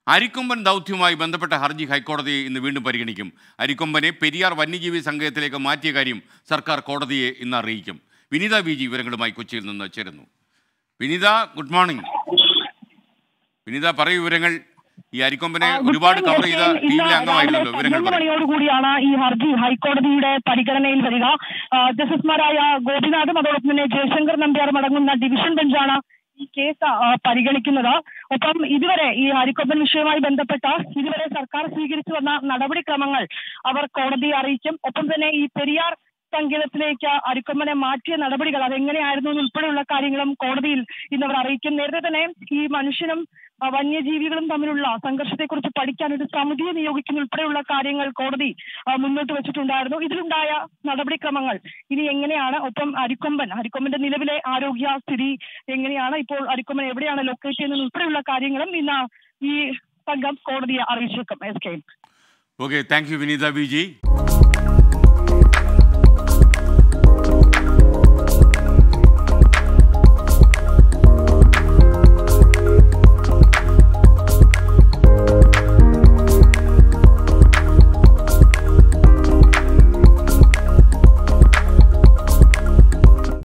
അരിക്കൊമ്പൻ ദൗത്യവുമായി ബന്ധപ്പെട്ട ഹർജി ഹൈക്കോടതി ഇന്ന് വീണ്ടും പരിഗണിക്കും അരിക്കൊമ്പനെ പെരിയാർ വന്യജീവി സംഘത്തിലേക്ക് മാറ്റിയ കാര്യം സർക്കാർ കോടതിയെ ഇന്ന് അറിയിക്കും വിനീത വി ജി വിവരങ്ങളുമായി കൊച്ചിയിൽ നിന്ന് ചേരുന്നു വിനീത ഗുഡ് മോർണിംഗ് വിനീത പറയൂ വിവരങ്ങൾ ഈ അരിക്കൊമ്പനെ ആ, ഗുഡ് ഒരുപാട് കവർ മോർണിംഗ് ചെയ്ത എസ് കെ. ഇന്ന് ടീമിലെ രാവിലെ അംഗമായിരുന്നല്ലോ വിവരങ്ങൾ പതിനൊന്ന് പറയൂ മണിയോടുകൂടിയാണ് ഈ ഹർജി ഹൈക്കോടതിയുടെ പരിഗണനയിൽ വരിക ആ, ജസ്റ്റിസുമാരായ ഗോപിനാഥും അതോടൊപ്പം തന്നെ ജയശങ്കർ നമ്പ്യാറും അടങ്ങുന്ന ഡിവിഷൻ ബെഞ്ചാണ് ഈ കേസ് ആ, പരിഗണിക്കുന്നത് ഒപ്പം ഇതുവരെ ഈ ഹരിക്കൊമ്പൻ വിഷയവുമായി ബന്ധപ്പെട്ട ഇതുവരെ സർക്കാർ സ്വീകരിച്ചു വന്ന നടപടിക്രമങ്ങൾ അവർ കോടതിയെ അറിയിക്കും ഒപ്പം തന്നെ ഈ പെരിയാർ സങ്കേതത്തിലേക്ക് അരിക്കൊമ്പനെ മാറ്റിയ നടപടികൾ അതെങ്ങനെയായിരുന്നു ഉൾപ്പെടെയുള്ള കാര്യങ്ങളും കോടതിയിൽ ഇന്ന് അവർ അറിയിക്കും നേരത്തെ തന്നെ ഈ മനുഷ്യനും ആ, വന്യജീവികളും തമ്മിലുള്ള സംഘർഷത്തെക്കുറിച്ച് പഠിക്കാൻ ഒരു സമിതിയെ നിയോഗിക്കുന്ന ഉൾപ്പെടെയുള്ള കാര്യങ്ങൾ കോടതി ആ, മുന്നോട്ട് വെച്ചിട്ടുണ്ടായിരുന്നു ഇതിലുണ്ടായ നടപടിക്രമങ്ങൾ ഇനി എങ്ങനെയാണ് ഒപ്പം അരിക്കൊമ്പൻ അരിക്കൊമ്പന്റെ നിലവിലെ ആരോഗ്യ സ്ഥിതി എങ്ങനെയാണ് ഇപ്പോൾ അരിക്കൊമ്പൻ എവിടെയാണ് ലൊക്കേറ്റ് ചെയ്യുന്നത് ഉൾപ്പെടെയുള്ള കാര്യങ്ങളും ഇന്ന് ഈ സംഘം കോടതിയെ അറിയിച്ചേക്കും S K okay thank you Vineetha V G